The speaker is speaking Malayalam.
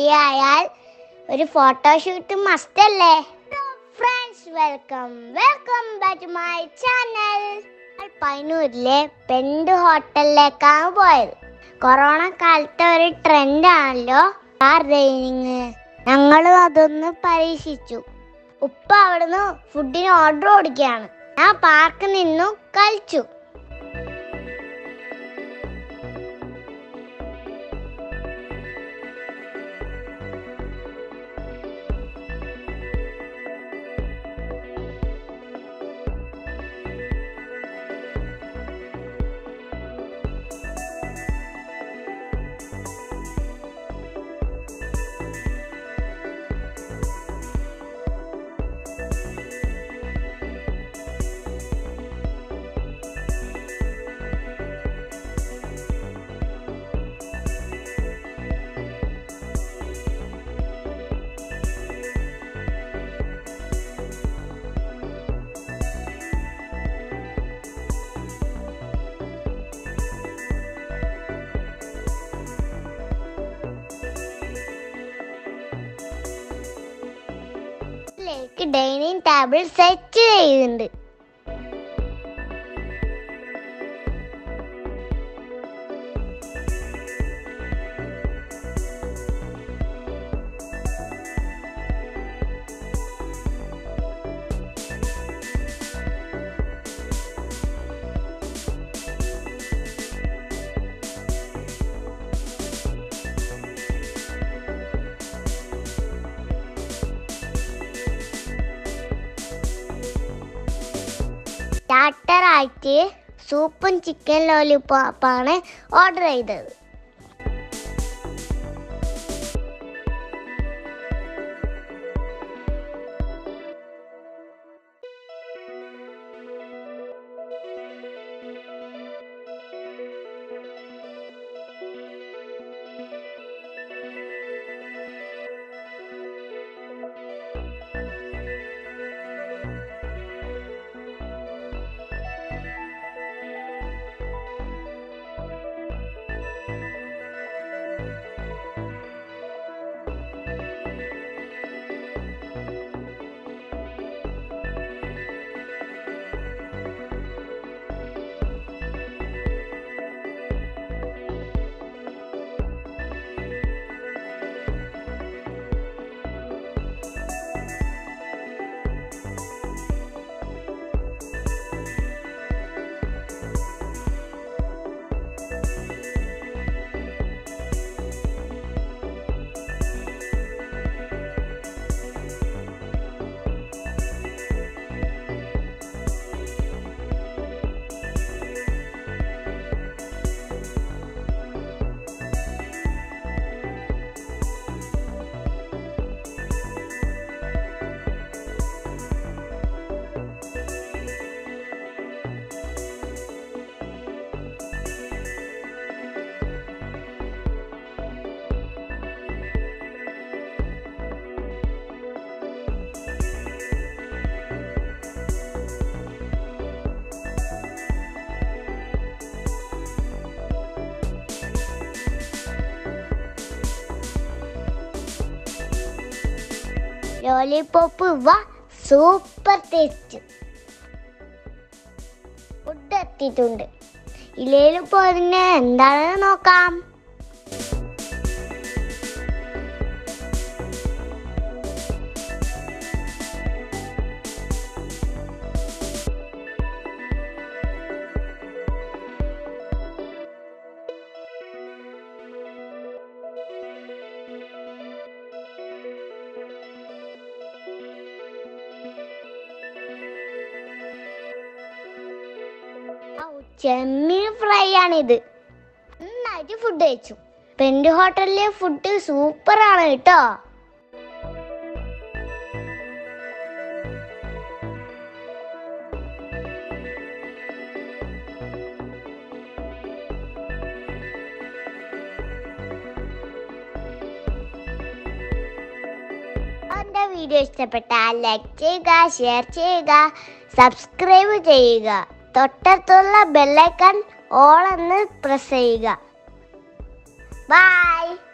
ആയാൽ ഒരു ഫോട്ടോഷൂട്ട് മസ്റ്റ് അല്ലേ friends welcome welcome back to my channel പൈനൂരിലെ പെൻഡ് ഹോട്ടലിലേക്കാണ് പോയത് കൊറോണ കാലത്തെ ഒരു ട്രെൻഡ് ആണല്ലോ കാർ ഡൈനിങ് ഞങ്ങളും അതൊന്ന് പരീക്ഷിച്ചു ഉപ്പ അവിടുന്ന് ഫുഡിന് ഓർഡർ കൊടുക്കുകയാണ് ഞാൻ പാർക്കിൽ നിന്നു കഴിച്ചു ലേക്ക് ഡൈനിങ് ടേബിൾ സെറ്റ് ചെയ്യുന്നുണ്ട് സ്റ്റാർട്ടറായിട്ട് സൂപ്പും ചിക്കൻ ലോലിപ്പോപ്പാണ് ഓർഡർ ചെയ്തത് ലോലിപോപ്പ് വാ സൂപ്പർ ടേസ്റ്റ് ഫുഡ് എത്തിയിട്ടുണ്ട് ഇലയിൽ പോതിന് എന്താണെന്ന് നോക്കാം ഔ, ചെമ്മീൻ ഫ്രൈ ആണിത് നന്നായിട്ട് ഫുഡ് കഴിച്ചു പെൻഡ് ഹോട്ടലിലെ ഫുഡ് സൂപ്പർ ആണ് കേട്ടോ എന്റെ വീഡിയോ ഇഷ്ടപ്പെട്ടാൽ ലൈക്ക് ചെയ്യുക ഷെയർ ചെയ്യുക സബ്സ്ക്രൈബ് ചെയ്യുക തൊട്ടടുത്തുള്ള ബെല്ലൈക്കൺ ഓൾ എന്ന് പ്രസ് ചെയ്യുക ബൈ